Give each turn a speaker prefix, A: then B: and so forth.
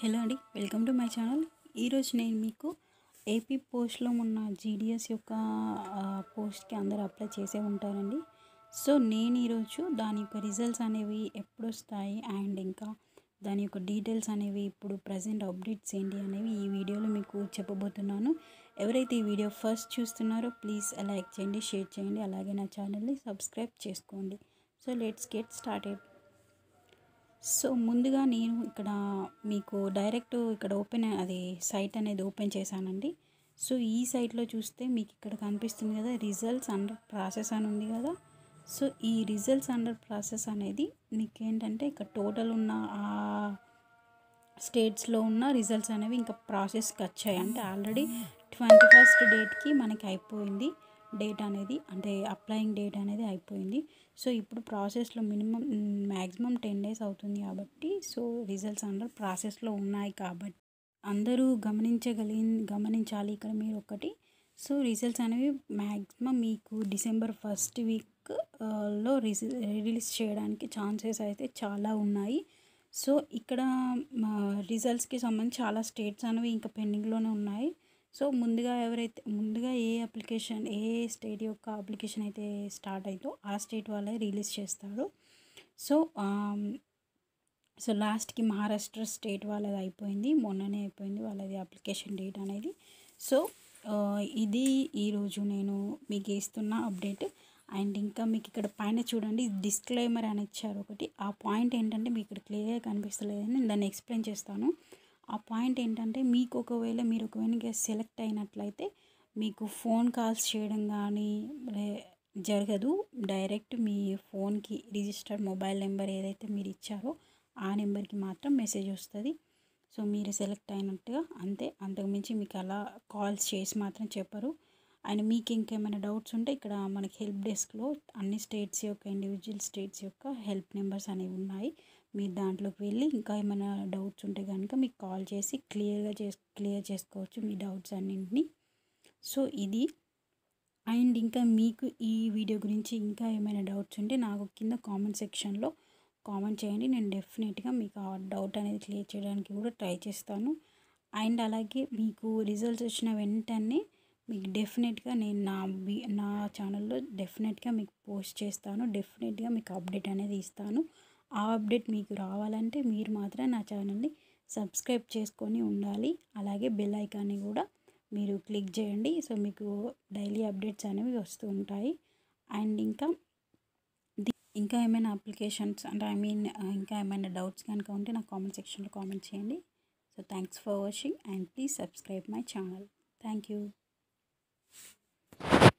A: hello అండి welcome to my channel ఈరోజు నేను మీకు ఏపీ పోస్ట్లో ఉన్న జీడిఎస్ యొక్క ఆ, పోస్ట్కి అందరూ అప్లై చేసే ఉంటారండి సో నేను ఈరోజు దాని యొక్క రిజల్ట్స్ అనేవి ఎప్పుడు వస్తాయి అండ్ ఇంకా దాని యొక్క డీటెయిల్స్ అనేవి ఇప్పుడు ప్రజెంట్ అప్డేట్స్ ఏంటి అనేవి ఈ వీడియోలో మీకు చెప్పబోతున్నాను ఎవరైతే ఈ వీడియో ఫస్ట్ చూస్తున్నారో ప్లీజ్ లైక్ చేయండి షేర్ చేయండి అలాగే నా ఛానల్ని సబ్స్క్రైబ్ చేసుకోండి so let's get started so ముందుగా నేను ఇక్కడ మీకు డైరెక్ట్ ఇక్కడ ఓపెన్ అది సైట్ అనేది ఓపెన్ చేశానండి సో ఈ సైట్లో చూస్తే మీకు ఇక్కడ కనిపిస్తుంది కదా రిజల్ట్స్ అండర్ ప్రాసెస్ అని ఉంది కదా సో ఈ రిజల్ట్స్ అండర్ ప్రాసెస్ అనేది నీకేంటంటే ఇక్కడ టోటల్ ఉన్న ఆ స్టేట్స్లో ఉన్న రిజల్ట్స్ అనేవి ఇంకా ప్రాసెస్కి వచ్చాయి అంటే ఆల్రెడీ ట్వంటీ ఫస్ట్ డేట్కి మనకి అయిపోయింది డేట్ అనేది అంటే అప్లయింగ్ డేట్ అనేది అయిపోయింది సో ఇప్పుడు ప్రాసెస్లో మినిమం మ్యాక్సిమం టెన్ డేస్ అవుతుంది కాబట్టి సో రిజల్ట్స్ అండర్ ప్రాసెస్లో ఉన్నాయి కాబట్టి అందరూ గమనించగలి గమనించాలి ఇక్కడ మీరు ఒకటి సో రిజల్ట్స్ అనేవి మ్యాక్సిమం మీకు డిసెంబర్ ఫస్ట్ వీక్ లో రిజ రిలీజ్ చేయడానికి ఛాన్సెస్ అయితే చాలా ఉన్నాయి సో ఇక్కడ రిజల్ట్స్కి సంబంధించి చాలా స్టేట్స్ అనేవి ఇంకా పెండింగ్లోనే ఉన్నాయి సో ముందుగా ఎవరైతే ముందుగా ఏ అప్లికేషన్ ఏ స్టేట్ యొక్క అప్లికేషన్ అయితే స్టార్ట్ అయిందో ఆ స్టేట్ వాళ్ళే రిలీజ్ చేస్తారు సో సో లాస్ట్కి మహారాష్ట్ర స్టేట్ వాళ్ళది అయిపోయింది మొన్ననే అయిపోయింది వాళ్ళది అప్లికేషన్ డేట్ అనేది సో ఆ, ఇది ఈరోజు నేను మీకు ఇస్తున్న అప్డేట్ అండ్ ఇంకా మీకు ఇక్కడ పైన చూడండి డిస్క్లైమర్ అని ఇచ్చారు ఒకటి ఆ పాయింట్ ఏంటంటే మీకు ఇక్కడ క్లియర్గా కనిపిస్తలేదని నేను దాన్ని ఎక్స్ప్లెయిన్ చేస్తాను ఆ పాయింట్ ఏంటంటే మీకు ఒకవేళ మీరు ఒకవేళ సెలెక్ట్ అయినట్లయితే మీకు ఫోన్ కాల్స్ చేయడం కానీ లే- జరగదు డైరెక్ట్ మీ ఫోన్కి రిజిస్టర్డ్ మొబైల్ నెంబర్ ఏదైతే మీరు ఇచ్చారో ఆ నెంబర్కి మాత్రం మెసేజ్ వస్తుంది సో మీరు సెలెక్ట్ అయినట్టుగా అంతే అంతకుమించి మీకు అలా కాల్స్ చేసి మాత్రం చెప్పరు అండ్ మీకు ఇంకేమైనా డౌట్స్ ఉంటే ఇక్కడ మనకి హెల్ప్ డెస్క్లో అన్ని స్టేట్స్ యొక్క ఇండివిజువల్ స్టేట్స్ యొక్క హెల్ప్ నెంబర్స్ అనేవి ఉన్నాయి మీరు దాంట్లోకి వెళ్ళి ఇంకా ఏమైనా డౌట్స్ ఉంటే కనుక మీకు కాల్ చేసి క్లియర్గా చేసి క్లియర్ చేసుకోవచ్చు మీ డౌట్స్ అన్నింటినీ సో ఇది అండ్ ఇంకా మీకు ఈ వీడియో గురించి ఇంకా ఏమైనా డౌట్స్ ఉంటే నాకు కింద కామెంట్ సెక్షన్లో కామెంట్ చేయండి నేను డెఫినెట్గా మీకు ఆ డౌట్ అనేది క్లియర్ చేయడానికి కూడా ట్రై చేస్తాను అండ్ అలాగే మీకు రిజల్ట్స్ వచ్చిన వెంటనే మీకు డెఫినెట్గా నేను నా వి- నా ఛానల్లో డెఫినెట్గా మీకు పోస్ట్ చేస్తాను డెఫినెట్గా మీకు అప్డేట్ అనేది ఇస్తాను ఆ అప్డేట్ మీకు రావాలంటే మీరు మాత్రం నా ఛానల్ని సబ్స్క్రైబ్ చేసుకొని ఉండాలి అలాగే బెల్ ఐకాన్ని కూడా మీరు క్లిక్ చేయండి సో మీకు డైలీ అప్డేట్స్ అనేవి వస్తూ ఉంటాయి అండ్ ఇంకా ది- ఇంకా ఏమైనా అప్లికేషన్స్ అంటే ఐ మీన్ ఇంకా ఏమైనా డౌట్స్ కనుక ఉంటే నాకు కామెంట్ సెక్షన్లో కామెంట్ చేయండి so thanks for watching and please subscribe my channel thank you